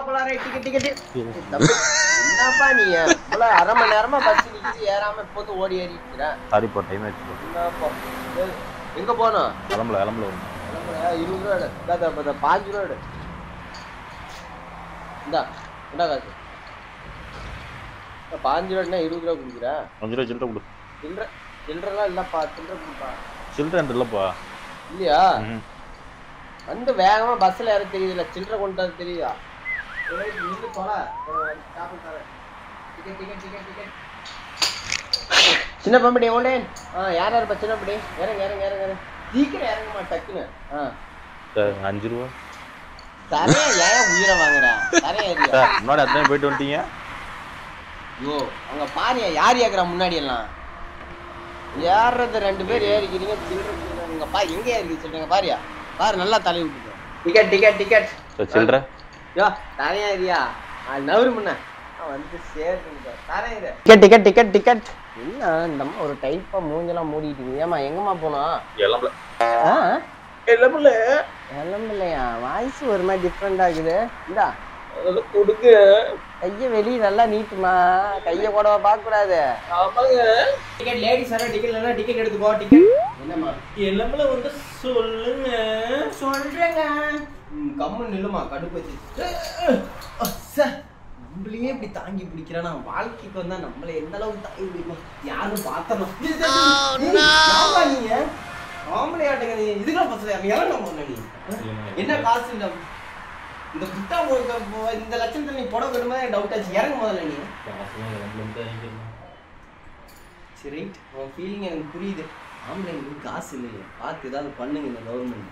போலாம் right ticket ticket என்னப்பா நீ இவ்வளவு அரை மணி நேரமா பஸ் நிக்குது ஏறாம போது ஓடி ஏறி இருக்கிற சாரிப்பா டைம் ஆயிடுச்சு என்னப்பா ஏய், எங்க போனோம் கிளம்பல கிளம்பல கிளம்புறியா? இருபது ரூபா எடு இந்தா, இந்தா, இந்தா, பாஞ்சு ரூபா எடு இந்தா இந்தா காசு இந்தா, பாஞ்சு ரூபாய்னா இருபது ரூபா கொடுக்குற அஞ்சு ரூபா சில்லற கொடு சில்லற சில்லறலாம் இல்லப்பா சில்லற கொடுப்பா சில்லற இல்லப்பா இல்லையா ம். வந்து வேகமா பஸ்ல ஏற தெரியுதுல சில்லற கொண்டு வர தெரியுதா ஏய், நில்லு தொலை. அஹ், stop தரேன். ticket, ticket, ticket, ticket. சின்ன பம்படி ஓண்டே ஆ யார் யாருப்பா சின்ன பம்படி இறங்க இறங்க இறங்க இறங்க. சீக்கிரம் இறங்குமா டக்குன்னு ஆ சார் அஞ்சு ரூபா தரையா ஏன் உயிரை வாங்குற தரையா ஏறியா சார் முன்னாடி அத்தனை போயிட்டு வந்துட்டீங்க ஐயோ அங்க பாரியா யார் ஏக்குறா முன்னாடி எல்லாம் ஏறுறது ரெண்டு பேர் ஏறிக்கிறீங்க சில்லற சில்லறங்க பா எங்க ஏறி சொல்றீங்க பாரியா பாரு நல்லா தலை விட்டுட்டு டிக்கெட் டிக்கெட் டிக்கெட் சார் சில்லற யோ தரையா ஏரியா அது நவரு முன்ன நான் வந்து சேர்றீங்க தரையா டிக்கெட் டிக்கெட் டிக்கெட் டிக்கெட் என்ன இந்த அம்மா ஒரு டைப்பா மூஞ்செல்லாம் மூடிட்டு ஏமா எங்கம்மா போனோம் கிளம்பல ஆ கிளம்பல கிளம்பலையா வாய்ஸ் ஒரு மாதிரி டிஃப்ரெண்ட் ஆகுது இந்தா கொடுங்க கைய வெளிய நல்லா நீட்டுமா கைய கூட பார்க்க கூடாது ஆமாங்க டிக்கெட் லேடிஸ் வர டிக்கெட் இல்லைன்னா டிக்கெட் எடுத்துக்கோ டிக்கெட் என்னம்மா எல்லம்பல வந்து சொல்லுங்க சொல்றேங்க கம்மு நில்லுமா கடுப்பு வச்சு நம்மளையே இப்படி தாங்கி பிடிக்கிறானா வாழ்க்கைக்கு வந்தா நம்மள எந்த அளவுக்கு தாங்கி பிடிக்கும் யாரும் பார்த்தணும் நீங்க ஆம்பளை ஆட்டுங்க நீ இதுக்கெல்லாம் பசங்க இறங்க போன நீ என்ன காசு இல்ல இந்த புத்தா போக்க போ- இந்த லட்சணத்துல நீ புடவை கட்டுமா டவுட் ஆச்சு இறங்க முதல்ல நீ சரி ரைட் உன் ஃபீலிங் எனக்கு புரியுது ஆம்பளைங்களுக்கு காசு இல்லையே பார்த்து ஏதாவது பண்ணுங்க இந்த கவர்மெண்ட்